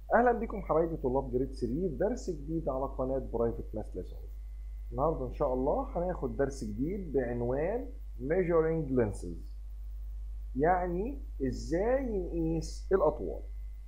اهلا بكم حبايبي طلاب جريد 3 في درس جديد على قناه برايفت ماث ليسونز النهارده ان شاء الله هناخد درس جديد بعنوان measuring lenses يعني ازاي نقيس الاطوال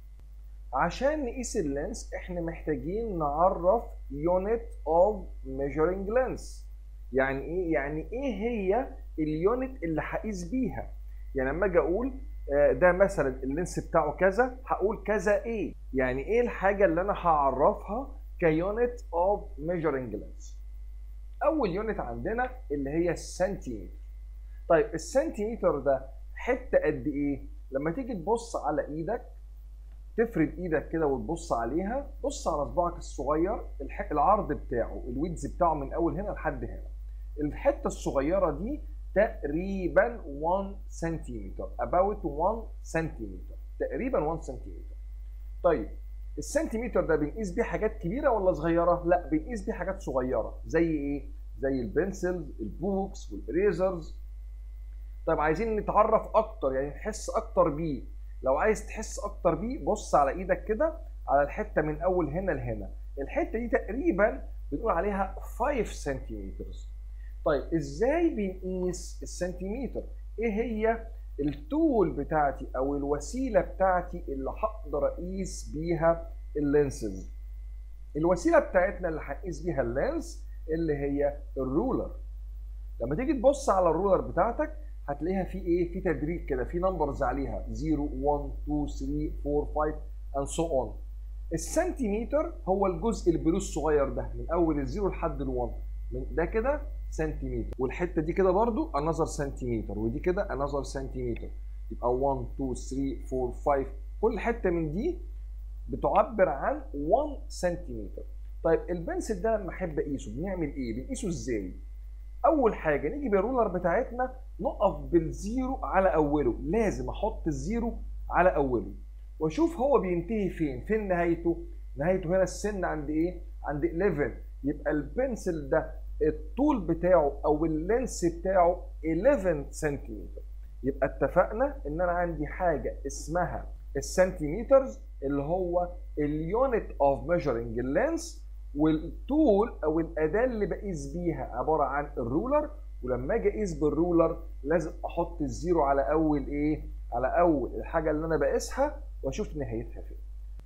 عشان نقيس اللينس احنا محتاجين نعرف unit of measuring lens يعني ايه يعني ايه هي اليونت اللي هقيس بيها يعني لما اجي اقول آه، ده مثلا اللينس بتاعه كذا هقول كذا ايه يعني ايه الحاجه اللي انا هعرفها كيونت اوف ميجرنج لينس اول يونت عندنا اللي هي السنتيمتر طيب السنتيمتر ده حته قد ايه لما تيجي تبص على ايدك تفرد ايدك كده وتبص عليها بص على صباعك الصغير الح- العرض بتاعه الويدز بتاعه من اول هنا لحد هنا الحته الصغيره دي تقريبا 1 سنتيمتر about 1 سنتيمتر تقريبا 1 سنتيمتر طيب السنتيمتر ده بنقيس بيه حاجات كبيره ولا صغيره لا بنقيس بيه حاجات صغيره زي ايه زي البنسلز البوكس والاريزرز طيب عايزين نتعرف اكتر يعني نحس اكتر بيه لو عايز تحس اكتر بيه بص على ايدك كده على الحته من اول هنا لهنا الحته دي تقريبا بنقول عليها 5 سنتيمتر طيب ازاي بنقيس السنتيمتر ايه هي التول بتاعتي او الوسيله بتاعتي اللي هقدر اقيس بيها اللينسز الوسيله بتاعتنا اللي هنقيس بيها اللينس اللي هي الرولر لما تيجي تبص على الرولر بتاعتك هتلاقيها في ايه في تدريج كده في نمبرز عليها 0 1 2 3 4 5 and so on السنتيمتر هو الجزء البلو الصغير ده من اول الزيرو لحد ال1 من ده كده سنتيمتر والحته دي كده برضو انذر سنتيمتر ودي كده انذر سنتيمتر يبقى 1 2 3 4 5 كل حته من دي بتعبر عن 1 سنتيمتر طيب البنسل ده لما احب اقيسه بنعمل ايه بنقيسه ازاي اول حاجه نيجي بالرولر بتاعتنا نقف بالزيرو على اوله لازم احط الزيرو على اوله واشوف هو بينتهي فين فين نهايته نهايته هنا السن عند ايه عند 11 يبقى البنسل ده الطول بتاعه او اللينس بتاعه 11 سنتيمتر يبقى اتفقنا ان انا عندي حاجه اسمها السنتيمترز اللي هو اليونت اوف ميجرنج اللينس والتول او الاداه اللي بقيس بيها عباره عن الرولر ولما اجي اقيس بالرولر لازم احط الزيرو على اول ايه على اول الحاجه اللي انا بقيسها واشوف نهايتها فين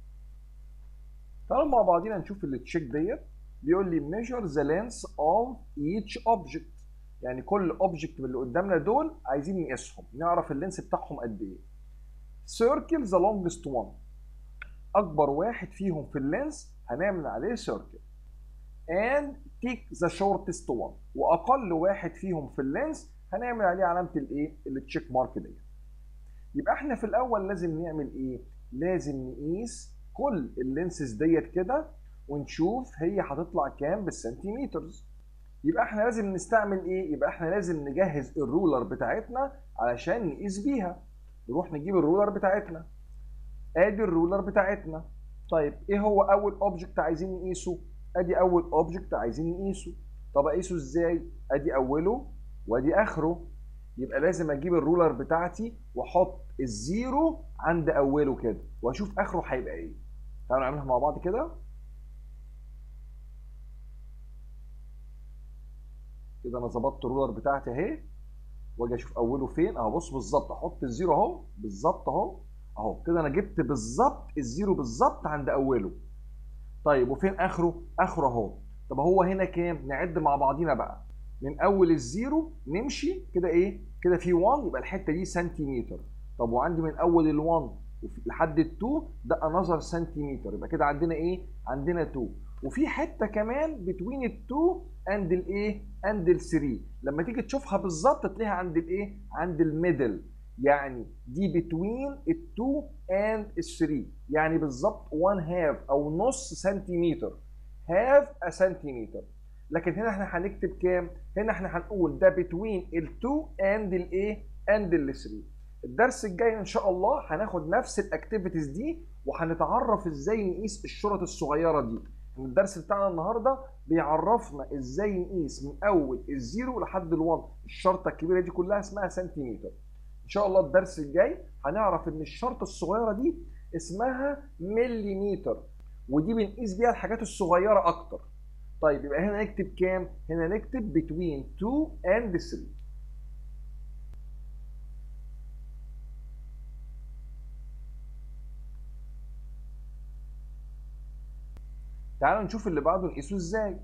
تعالوا مع بعضينا نشوف التشيك ديت بيقول لي measure the length of each object يعني كل اوبجكت من اللي قدامنا دول عايزين نقيسهم نعرف اللينس بتاعهم قد ايه circle the longest one اكبر واحد فيهم في اللينس هنعمل عليه circle and take the shortest one واقل واحد فيهم في اللينس هنعمل عليه علامه الايه التشيك مارك ديت يبقى احنا في الاول لازم نعمل ايه لازم نقيس كل اللينسز ديت كده ونشوف هي هتطلع كام بالسنتيمترز يبقى احنا لازم نستعمل ايه يبقى احنا لازم نجهز الرولر بتاعتنا علشان نقيس بيها نروح نجيب الرولر بتاعتنا ادي الرولر بتاعتنا طيب ايه هو اول اوبجكت عايزين نقيسه ادي اول اوبجكت عايزين نقيسه طب اقيسه ازاي ادي اوله وادي اخره يبقى لازم اجيب الرولر بتاعتي واحط الزيرو عند اوله كده واشوف اخره هيبقى ايه تعالوا نعملها مع بعض كده كده انا ظبطت الرولر بتاعتي اهي واجي اشوف اوله فين اهو بص بالظبط احط الزيرو اهو بالظبط اهو اهو كده انا جبت بالظبط الزيرو بالظبط عند اوله طيب وفين اخره اخره اهو طب هو هنا كام نعد مع بعضينا بقى من اول الزيرو نمشي كده ايه كده في 1 يبقى الحته دي سنتيمتر طب وعندي من اول ال1 لحد ال2 ده انذر سنتيمتر يبقى كده عندنا ايه عندنا 2 وفي حته كمان بتوين ال2 اند الايه اند ال3 لما تيجي تشوفها بالظبط تلاقيها عند الايه عند الميدل يعني دي بتوين ال2 اند ال3 يعني بالظبط 1 هاف او نص سنتيمتر هاف ا سنتيمتر لكن هنا احنا هنكتب كام هنا احنا هنقول ده بتوين ال2 اند الايه اند ال3 الدرس الجاي ان شاء الله هناخد نفس الاكتيفيتيز دي وهنتعرف ازاي نقيس الشرط الصغيره دي الدرس بتاعنا النهارده بيعرفنا ازاي نقيس من اول الزيرو لحد ال1 الشرطه الكبيره دي كلها اسمها سنتيمتر ان شاء الله الدرس الجاي هنعرف ان الشرطه الصغيره دي اسمها مليمتر ودي بنقيس بيها الحاجات الصغيره اكتر طيب يبقى هنا نكتب كام هنا نكتب between 2 and 3 تعالوا نشوف اللي بعده نقيسه ازاي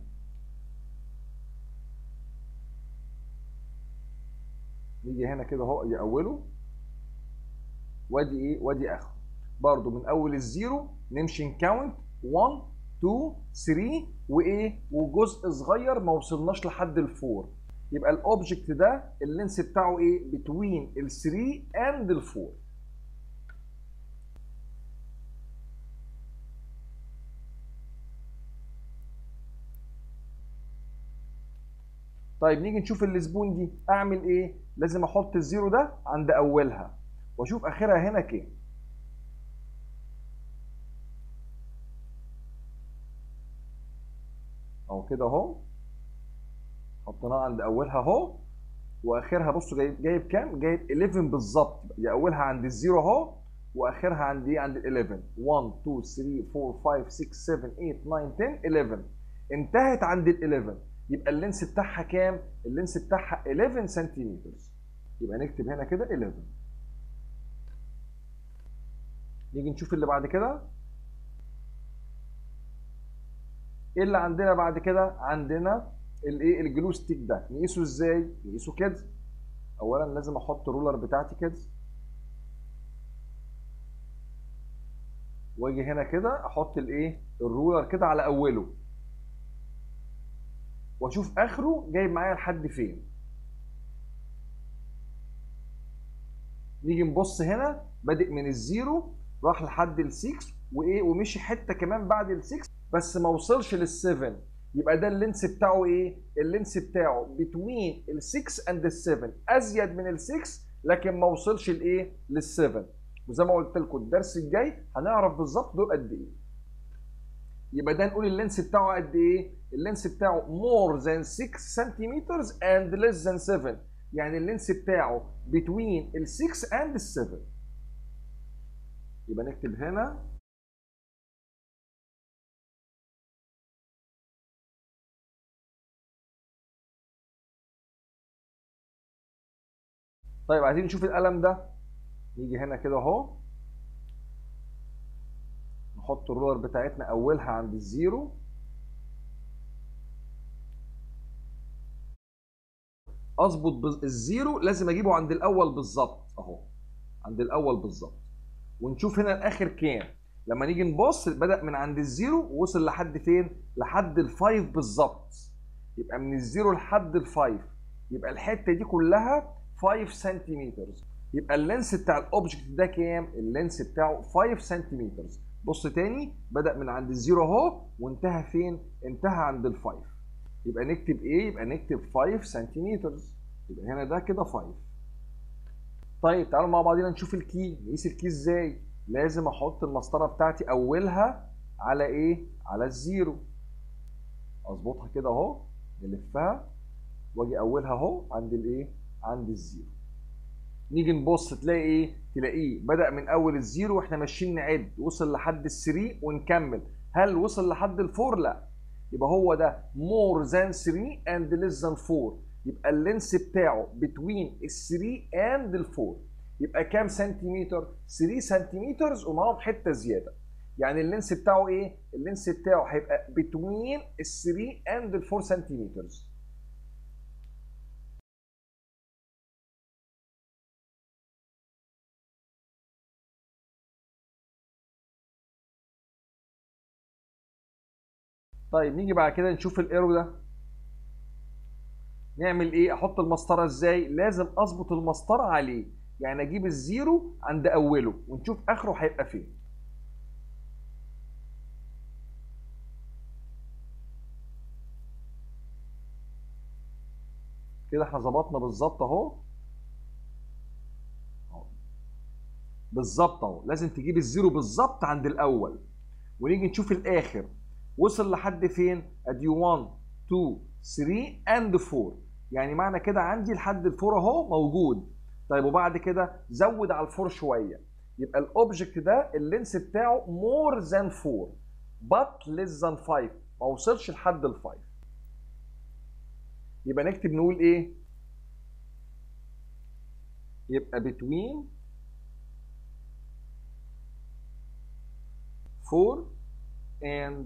نيجي هنا كده اهو ادي اوله وادي ايه وادي اخره برضو من اول الزيرو نمشي نكاونت 1 2 3 وايه وجزء صغير ما وصلناش لحد الفور يبقى الاوبجكت ده اللينس بتاعه ايه بتوين ال 3 اند ال 4 طيب نيجي نشوف السبون دي اعمل ايه لازم احط الزيرو ده عند اولها واشوف اخرها هنا كام اهو كده اهو حطيناها عند اولها اهو واخرها بصوا جايب جايب كام جايب 11 بالظبط يبقى اولها عند الزيرو اهو واخرها عند ايه عند ال 11 1 2 3 4 5 6 7 8 9 10 11 انتهت عند ال 11 يبقى اللينس بتاعها كام اللينس بتاعها 11 سنتيمتر يبقى نكتب هنا كده 11 نيجي نشوف اللي بعد كده ايه اللي عندنا بعد كده عندنا الايه الجلو ستيك ده نقيسه ازاي نقيسه كده اولا لازم احط الرولر بتاعتي كده واجي هنا كده احط الايه الرولر كده على اوله واشوف اخره جايب معايا لحد فين نيجي نبص هنا بادئ من الزيرو راح لحد ال6 وايه ومشي حته كمان بعد ال6 بس ما وصلش لل7 يبقى ده اللينس بتاعه ايه اللينس بتاعه بتوين ال6 اند ال7 ازيد من ال6 لكن ما وصلش لايه لل7 وزي ما قلت لكم الدرس الجاي هنعرف بالظبط دول قد ايه يبقى ده نقول اللينس بتاعه قد ايه اللينس بتاعه more than 6 centimeters and less than 7 يعني اللينس بتاعه between ال 6 and ال 7 يبقى نكتب هنا طيب عايزين نشوف القلم ده نيجي هنا كده اهو نحط الرولر بتاعتنا اولها عند الزيرو اظبط الزيرو لازم اجيبه عند الاول بالظبط اهو عند الاول بالظبط ونشوف هنا الاخر كام لما نيجي نبص بدا من عند الزيرو ووصل لحد فين لحد الفايف بالظبط يبقى من الزيرو لحد الفايف يبقى الحته دي كلها 5 سنتيمتر يبقى اللينس بتاع الاوبجكت ده كام اللينس بتاعه 5 سنتيمتر بص تاني بدا من عند الزيرو اهو وانتهى فين انتهى عند الفايف يبقى نكتب ايه يبقى نكتب 5 سنتيمتر يبقى هنا ده كده 5 طيب تعالوا مع بعضينا نشوف الكي نقيس الكي ازاي لازم احط المسطره بتاعتي اولها على ايه على الزيرو اظبطها كده اهو نلفها واجي اولها اهو عند الايه عند الزيرو نيجي نبص تلاقي ايه تلاقيه بدا من اول الزيرو واحنا ماشيين نعد وصل لحد الثري ونكمل هل وصل لحد الفور لا يبقى هو ده more than 3 and less than 4 يبقى اللينس بتاعه between ال 3 and ال 4 يبقى كام سنتيمتر 3 سنتيمتر ومعاهم حته زياده يعني اللينس بتاعه ايه اللينس بتاعه هيبقى between ال 3 and ال 4 سنتيمتر طيب نيجي بعد كده نشوف الايرو ده نعمل ايه احط المسطره ازاي لازم اظبط المسطره عليه يعني اجيب الزيرو عند اوله ونشوف اخره هيبقى فين كده احنا ظبطنا بالظبط اهو بالظبط اهو لازم تجيب الزيرو بالظبط عند الاول ونيجي نشوف الاخر وصل لحد فين ادي 1 2 3 اند 4 يعني معنى كده عندي لحد الفور اهو موجود طيب وبعد كده زود على الفور شويه يبقى الاوبجكت ده اللينس بتاعه more than 4 but less than 5 ما وصلش لحد ال 5 يبقى نكتب نقول ايه يبقى between 4 and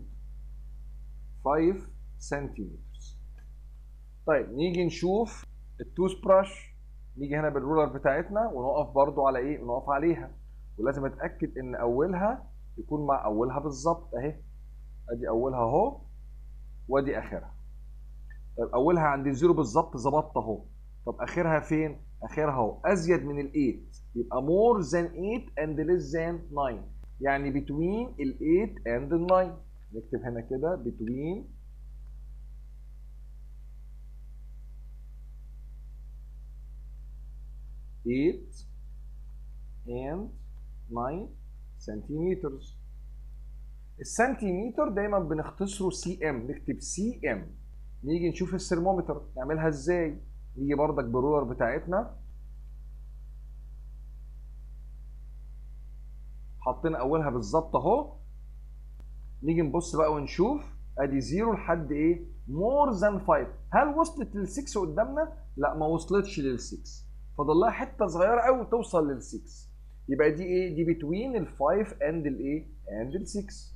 5 سنتيمتر طيب نيجي نشوف التوث براش نيجي هنا بالرولر بتاعتنا ونقف برضو على ايه ونقف عليها ولازم اتاكد ان اولها يكون مع اولها بالظبط اهي ادي اولها اهو وادي اخرها طيب اولها عند الزيرو بالظبط ظبطت اهو طب اخرها فين اخرها اهو ازيد من ال8 يبقى more than 8 and less than 9 يعني between ال8 and ال 9 نكتب هنا كده between eight and 9 سنتيمترز السنتيمتر دايما بنختصره سي ام نكتب سي ام نيجي نشوف الثرمومتر نعملها ازاي نيجي بردك بالرولر بتاعتنا حاطين اولها بالظبط اهو نيجي نبص بقى ونشوف ادي زيرو لحد ايه مور ذان 5 هل وصلت لل 6 قدامنا لا ما وصلتش لل 6 فاضل لها حته صغيره قوي توصل لل 6 يبقى دي ايه دي بتوين ال 5 اند الايه اند ال 6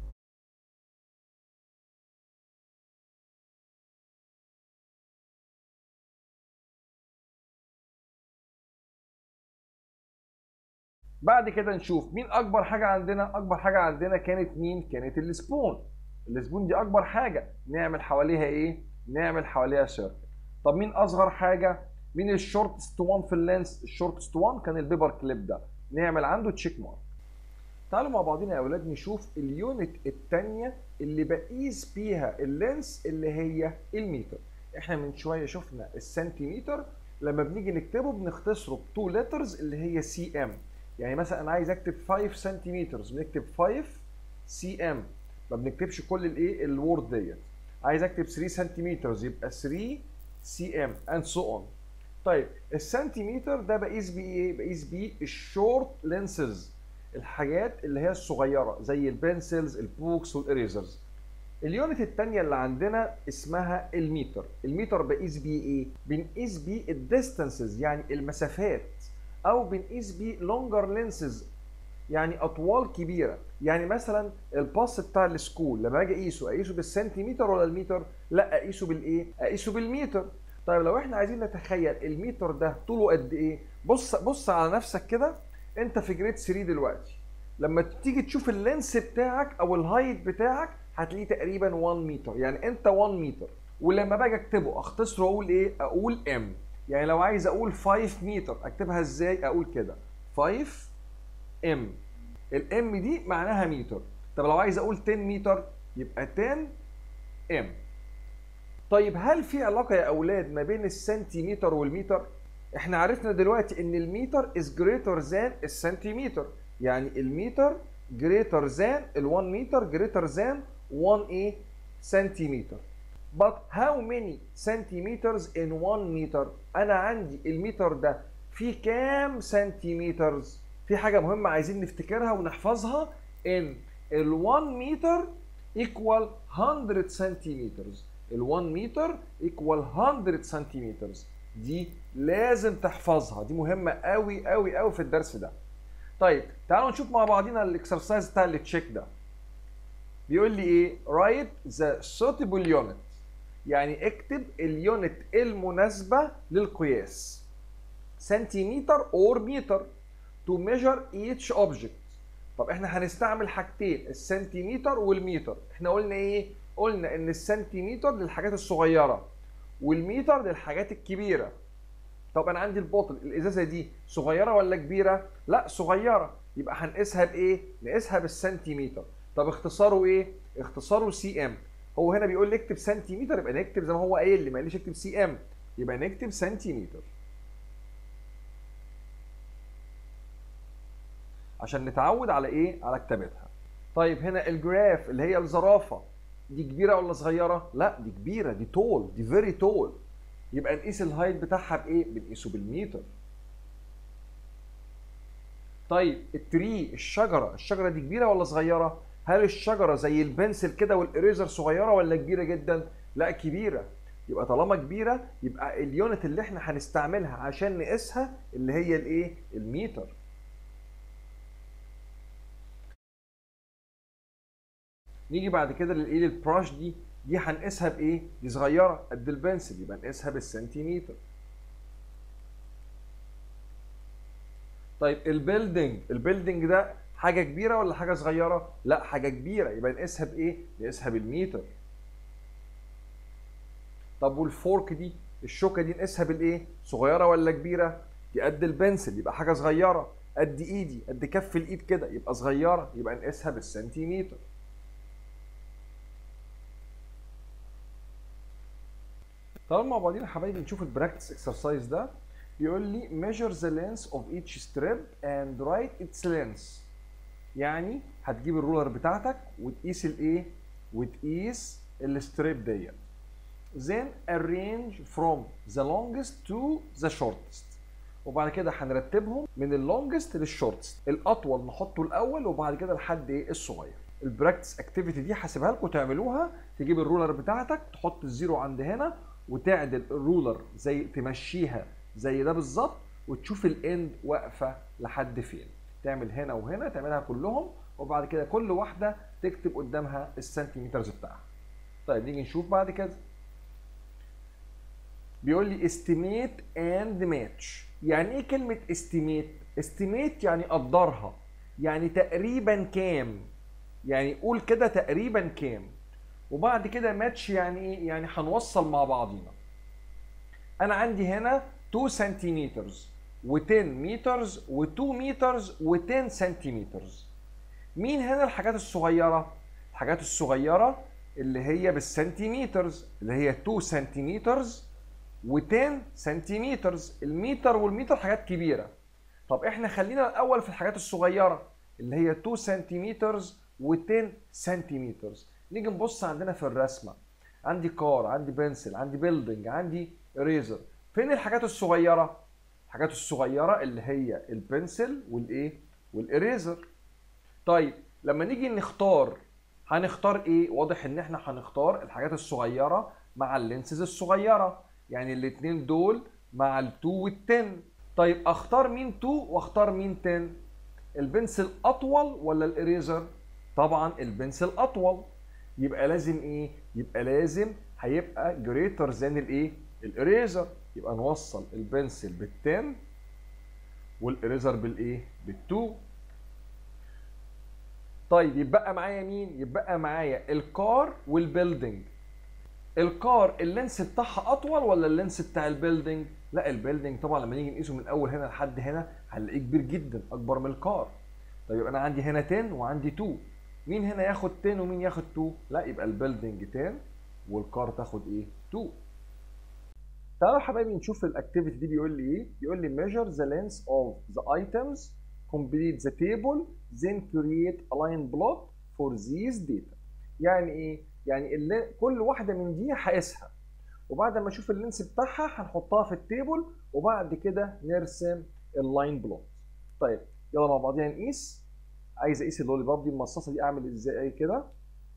بعد كده نشوف مين اكبر حاجه عندنا اكبر حاجه عندنا كانت مين كانت السبون السبون دي اكبر حاجه نعمل حواليها ايه نعمل حواليها سيركل طب مين اصغر حاجه مين الشورتست وان في اللينس الشورتست وان كان البيبر كليب ده نعمل عنده تشيك مارك تعالوا مع بعضنا يا اولاد نشوف اليونت الثانيه اللي بقيس بيها اللينس اللي هي المتر احنا من شويه شفنا السنتيمتر لما بنيجي نكتبه بنختصره بتو لترز اللي هي سي ام يعني مثلا انا عايز اكتب 5 سنتيمتر بنكتب 5 سي ام ما بنكتبش كل الايه الورد ديت عايز اكتب 3 سنتيمتر يبقى 3 سي ام اند سو اون طيب السنتيمتر ده بقيس بيه ايه بقيس بيه الشورت لينسز الحاجات اللي هي الصغيره زي البنسلز البوكس والاريزرز اليونت الثانيه اللي عندنا اسمها الميتر الميتر بقيس بيه ايه بنقيس بيه الديستانسز يعني المسافات او بنقيس بيه لونجر لينسز يعني اطوال كبيره يعني مثلا الباص بتاع السكول لما اجي اقيسه اقيسه بالسنتيمتر ولا المتر لا اقيسه بالايه اقيسه بالمتر طيب لو احنا عايزين نتخيل المتر ده طوله قد ايه بص بص على نفسك كده انت في جريد 3 دلوقتي لما تيجي تشوف اللينس بتاعك او الهايت بتاعك هتلاقيه تقريبا 1 متر يعني انت 1 متر ولما باجي اكتبه اختصره اقول ايه اقول ام يعني لو عايز اقول 5 متر اكتبها ازاي اقول كده 5 ام الام دي معناها متر طب لو عايز اقول 10 متر يبقى 10 ام طيب هل في علاقه يا اولاد ما بين السنتيمتر والمتر احنا عرفنا دلوقتي ان المتر is greater than السنتيمتر يعني المتر greater than ال 1 متر greater than 1 ايه سنتيمتر but how many centimeters in 1 meter انا عندي المتر ده فيه كام سنتيمترز في حاجه مهمه عايزين نفتكرها ونحفظها ان ال 1 متر equal 100 سنتيمترز ال 1 متر equal 100 سنتيمترز دي لازم تحفظها دي مهمه قوي قوي قوي في الدرس ده طيب تعالوا نشوف مع بعضينا الاكسرسايز بتاع التشيك ده بيقول لي ايه write the suitable unit يعني اكتب اليونت المناسبة للقياس سنتيمتر اور متر to measure each object طب احنا هنستعمل حاجتين السنتيمتر والمتر احنا قلنا ايه قلنا ان السنتيمتر للحاجات الصغيرة والمتر للحاجات الكبيرة طب انا عندي البوتل الازازة دي صغيرة ولا كبيرة لا صغيرة يبقى هنقيسها بايه نقيسها بالسنتيمتر طب اختصاره ايه اختصاره سي ام هو هنا بيقول لي اكتب سنتيمتر يبقى نكتب زي ما هو قايل لي ما قاليش اكتب سي ام يبقى نكتب سنتيمتر عشان نتعود على ايه على كتابتها طيب هنا الجراف اللي هي الزرافه دي كبيره ولا صغيره لا دي كبيره دي تول دي فيري تول يبقى نقيس الهايت بتاعها بايه بنقيسه بالمتر طيب التري الشجره الشجره دي كبيره ولا صغيره هل الشجره زي البنسل كده والاريزر صغيره ولا كبيره جدا لا كبيره يبقى طالما كبيره يبقى اليونت اللي احنا هنستعملها عشان نقيسها اللي هي الايه الميتر نيجي بعد كده للايه للبراش دي دي هنقيسها بايه دي صغيره قد البنسل يبقى نقيسها بالسنتيمتر طيب البيلدينج البيلدينج ده حاجه كبيره ولا حاجه صغيره لا حاجه كبيره يبقى نقيسها بايه نقيسها بالمتر طب والفورك دي الشوكه دي نقيسها بالايه صغيره ولا كبيره دي قد البنسل يبقى حاجه صغيره قد ايدي قد كف الايد كده يبقى صغيره يبقى نقيسها بالسنتيمتر طالما مع بعضينا يا حبايبي نشوف البراكتس اكسرسايز ده بيقول لي measure the length of each strip and write its length يعني هتجيب الرولر بتاعتك وتقيس الايه وتقيس الستريب ديت then arrange from the longest to the shortest وبعد كده هنرتبهم من اللونجست للشورتست الاطول نحطه الاول وبعد كده لحد ايه الصغير البراكتس اكتيفيتي دي هسيبها لكم تعملوها تجيب الرولر بتاعتك تحط الزيرو عند هنا وتعدل الرولر زي تمشيها زي ده بالظبط وتشوف الاند واقفه لحد فين تعمل هنا وهنا تعملها كلهم وبعد كده كل واحده تكتب قدامها السنتيمترز بتاعها طيب نيجي نشوف بعد كده بيقول لي estimate and match يعني ايه كلمه estimate estimate يعني قدرها يعني تقريبا كام يعني قول كده تقريبا كام وبعد كده ماتش يعني ايه يعني هنوصل مع بعضينا انا عندي هنا 2 سنتيمتر و10 مترز و2 مترز و10 سنتيمترز مين هنا الحاجات الصغيره الحاجات الصغيره اللي هي بالسنتيمترز اللي هي 2 سنتيمترز و10 سنتيمترز المتر والمتر حاجات كبيره طب احنا خلينا الاول في الحاجات الصغيره اللي هي 2 سنتيمترز و10 سنتيمترز نيجي نبص عندنا في الرسمه عندي كار عندي بنسل عندي بيلدنج عندي ريزر فين الحاجات الصغيره الحاجات الصغيره اللي هي البنسل والايه والاريزر طيب لما نيجي نختار هنختار ايه واضح ان احنا هنختار الحاجات الصغيره مع اللينسز الصغيره يعني الاثنين دول مع ال2 وال10 طيب اختار مين 2 واختار مين 10 البنسل اطول ولا الاريزر طبعا البنسل اطول يبقى لازم ايه يبقى لازم هيبقى جريتر ذان الايه الاريزر يبقى نوصل البنسل بال10 والاريزر بالايه بال2 طيب يبقى معايا مين يبقى معايا الكار والبيلدينج الكار اللينس بتاعها اطول ولا اللينس بتاع البيلدينج لا البيلدينج طبعا لما نيجي نقيسه من اول هنا لحد هنا هنلاقيه كبير جدا اكبر من الكار طيب يبقى انا عندي هنا 10 وعندي 2 مين هنا ياخد 10 ومين ياخد 2 لا يبقى البيلدينج 10 والكار تاخد ايه 2 تعالوا يا حبايبي نشوف الاكتيفيتي دي بيقول لي ايه بيقول لي measure the length of the items complete the table then create a line plot for these data يعني ايه يعني اللي كل واحده من دي هقيسها وبعد ما اشوف اللينس بتاعها هنحطها في التيبل وبعد كده نرسم اللاين بلوت طيب يلا مع بعضينا نقيس عايز اقيس اللولي باب دي المصاصه دي اعمل ازاي كده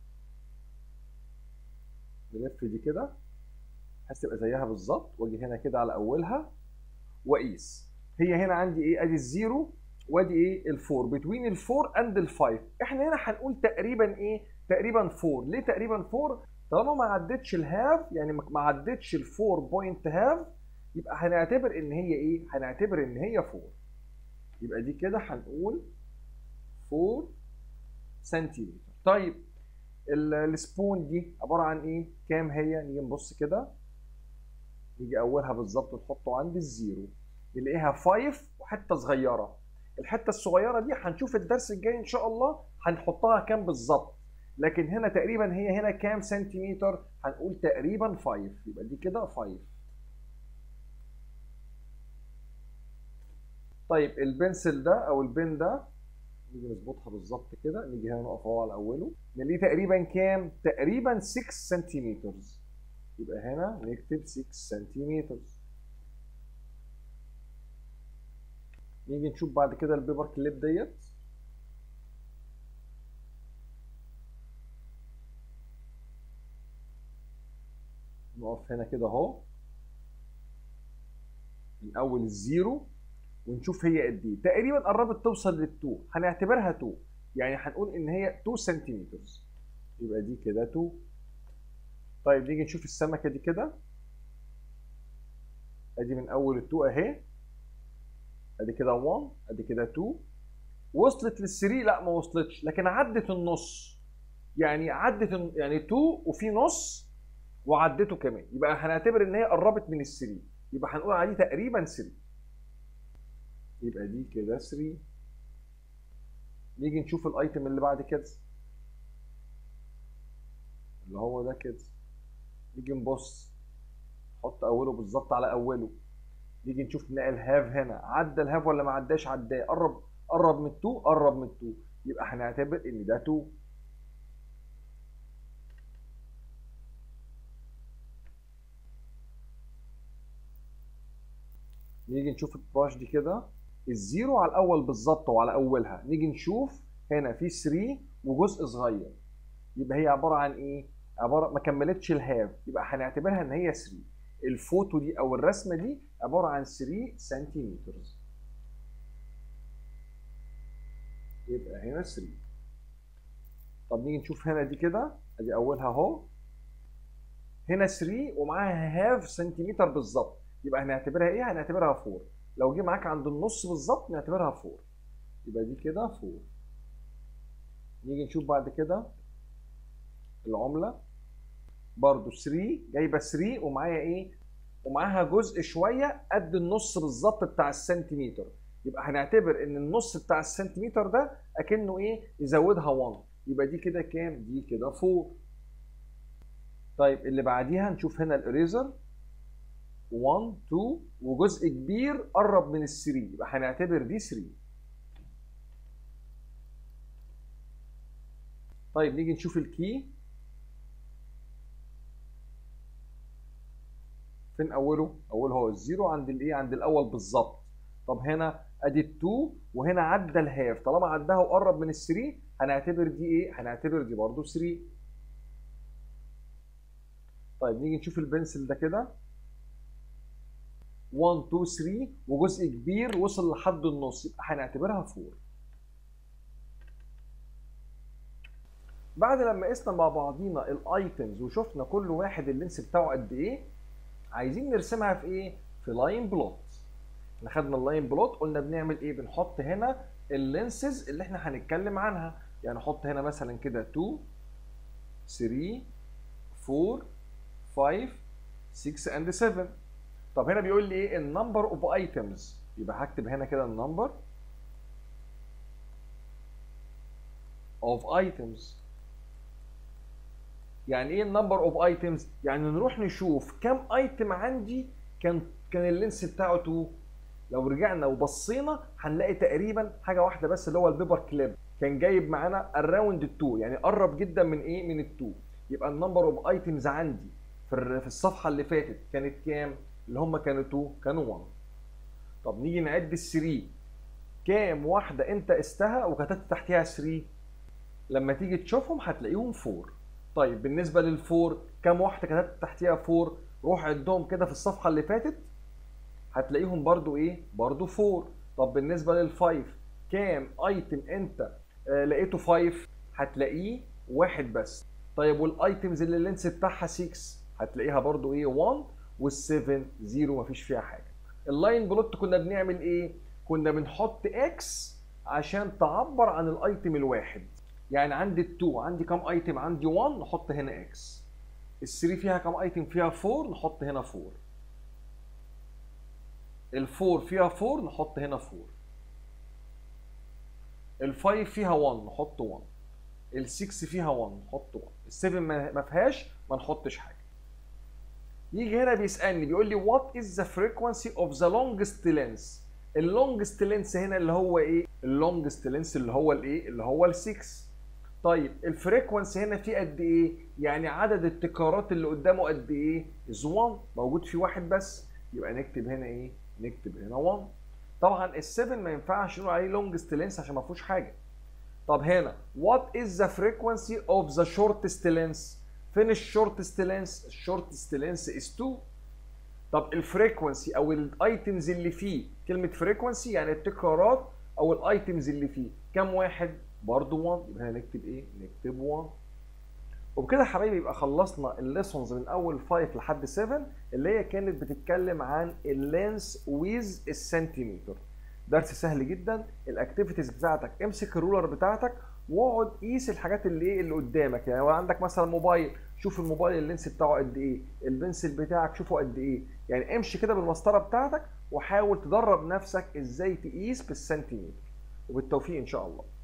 نلف دي كده بحيث تبقى زيها بالظبط واجي هنا كده على اولها واقيس هي هنا عندي ايه ادي الزيرو وادي ايه الفور بتوين الفور اند الفايف احنا هنا هنقول تقريبا ايه تقريبا فور ليه تقريبا فور طالما ما عدتش الهاف يعني ما عدتش الفور بوينت هاف يبقى هنعتبر ان هي ايه هنعتبر ان هي فور يبقى دي كده هنقول 4 سنتيمتر طيب السبون دي عباره عن ايه كام هي نيجي نبص كده نيجي اولها بالظبط نحطه عند الزيرو نلاقيها 5 وحته صغيره الحته الصغيره دي هنشوف الدرس الجاي ان شاء الله هنحطها كام بالظبط لكن هنا تقريبا هي هنا كام سنتيمتر هنقول تقريبا 5 يبقى دي كده 5 طيب البنسل ده او البن ده نيجي نظبطها بالظبط كده نيجي هنا نقف اهو على اوله نلاقيه تقريبا كام تقريبا 6 سنتيمتر يبقى هنا نكتب 6 سنتيمتر نيجي نشوف بعد كده البيبر كليب ديت نقف هنا كده اهو من اول الزيرو ونشوف هي قد ايه تقريبا قربت توصل لل2 هنعتبرها 2 يعني هنقول ان هي 2 سنتيمتر يبقى دي كده 2 طيب نيجي نشوف السمكه دي كده ادي من اول ال2 اهي ادي كده 1 ادي كده 2 وصلت لل3 لا ما وصلتش لكن عدت النص يعني عدت يعني 2 وفي نص وعدته كمان يبقى هنعتبر ان هي قربت من ال3 يبقى هنقول عليه تقريبا 3 يبقى دي كده 3 نيجي نشوف الايتم اللي بعد كده اللي هو ده كده نيجي نبص نحط اوله بالظبط على اوله نيجي نشوف نلاقي الهاف هنا عدى الهاف ولا ما عداش عداه قرب قرب من 2 قرب من 2 يبقى هنعتبر ان ده 2 نيجي نشوف البراش دي كده الزيرو على الاول بالظبط وعلى اولها نيجي نشوف هنا في 3 وجزء صغير يبقى هي عباره عن ايه عباره ما كملتش الهاف يبقى هنعتبرها ان هي 3 الفوتو دي او الرسمه دي عباره عن 3 سنتيمتر يبقى هنا 3 طب نيجي نشوف هنا دي كده ادي اولها اهو هنا 3 ومعاها هاف سنتيمتر بالظبط يبقى هنعتبرها ايه هنعتبرها 4 لو جه معاك عند النص بالظبط نعتبرها 4 يبقى دي كده 4 نيجي نشوف بعد كده العمله برضو 3 جايبه 3 ومعايا ايه ومعاها جزء شويه قد النص بالظبط بتاع السنتيمتر يبقى هنعتبر ان النص بتاع السنتيمتر ده اكنه ايه يزودها 1 يبقى دي كده كام دي كده 4 طيب اللي بعديها نشوف هنا الاريزر 1 2 وجزء كبير قرب من ال 3 يبقى هنعتبر دي 3 طيب نيجي نشوف الكي فين اوله؟ اوله هو الزيرو عند الايه؟ عند الاول بالظبط. طب هنا ادي ال2 وهنا عدى الهاف، طالما عداها وقرب من ال3 هنعتبر دي ايه؟ هنعتبر دي برضه 3. طيب نيجي نشوف البنسل ده كده. 1 2 3 وجزء كبير وصل لحد النص يبقى هنعتبرها 4. بعد لما قسنا مع بعضينا الايتمز وشفنا كل واحد اللينس بتاعه قد ايه عايزين نرسمها في ايه؟ في لاين بلوت. احنا خدنا اللاين بلوت قلنا بنعمل ايه؟ بنحط هنا اللينسز اللي احنا هنتكلم عنها، يعني نحط هنا مثلا كده 2 3 4 5 6 اند 7 طب هنا بيقول لي ايه؟ النمبر اوف ايتمز يبقى هكتب هنا كده النمبر اوف ايتمز يعني ايه النمبر اوف ايتمز يعني نروح نشوف كم ايتم عندي كان كان اللينس بتاعه 2 لو رجعنا وبصينا هنلاقي تقريبا حاجه واحده بس اللي هو البيبر كليب كان جايب معانا اراوند 2 يعني قرب جدا من ايه من ال2 يبقى النمبر اوف ايتمز عندي في في الصفحه اللي فاتت كانت كام اللي هم كانوا 2 كانوا 1 طب نيجي نعد ال 3 كام واحده انت قستها وكتبت تحتها 3 لما تيجي تشوفهم هتلاقيهم 4 طيب بالنسبه للفور كام واحده كتبت تحتيها فور روح عدهم كده في الصفحه اللي فاتت هتلاقيهم برضو ايه برضو فور طب بالنسبه للفايف كام ايتم انت آه لقيته فايف هتلاقيه واحد بس طيب والايتمز اللي اللينس بتاعها 6 هتلاقيها برضو ايه 1 وال7 0 مفيش فيها حاجه اللاين بلوت كنا بنعمل ايه كنا بنحط اكس عشان تعبر عن الايتم الواحد يعني عندي ال2 عندي كام ايتم عندي 1 نحط هنا اكس ال3 فيها كام ايتم فيها 4 نحط هنا 4 ال4 فيها 4 نحط هنا 4 ال5 فيها 1 نحط 1 ال6 فيها 1 نحط 1 ال7 ما فيهاش ما نحطش حاجه يجي هنا بيسالني بيقول لي وات از ذا فريكوانسي اوف ذا لونجست لينس اللونجست لينس هنا اللي هو ايه اللونجست لينس اللي هو الايه اللي هو ال6 طيب الفريكونسي هنا فيه قد ايه؟ يعني عدد التكرارات اللي قدامه قد ايه؟ از 1 موجود فيه واحد بس يبقى نكتب هنا ايه؟ نكتب هنا 1 طبعا ال7 ما ينفعش نقول عليه لونجست لينس عشان ما فيهوش حاجه طب هنا what is the frequency of the shortest length فين الشورتست لينس الشورتست لينس is 2 طب الفريكونسي او الايتمز اللي فيه كلمه فريكونسي يعني التكرارات او الايتمز اللي فيه كام واحد برضه 1 يبقى هنكتب ايه نكتب 1 وبكده يا حبايبي يبقى خلصنا الليسونز من اول 5 لحد 7 اللي هي كانت بتتكلم عن اللينس ويز السنتيمتر درس سهل جدا الاكتيفيتيز بتاعتك امسك الرولر بتاعتك واقعد قيس الحاجات اللي ايه اللي قدامك يعني لو عندك مثلا موبايل شوف الموبايل اللينس بتاعه قد ايه البنسل بتاعك شوفه قد ايه يعني امشي كده بالمسطره بتاعتك وحاول تدرب نفسك ازاي تقيس بالسنتيمتر وبالتوفيق ان شاء الله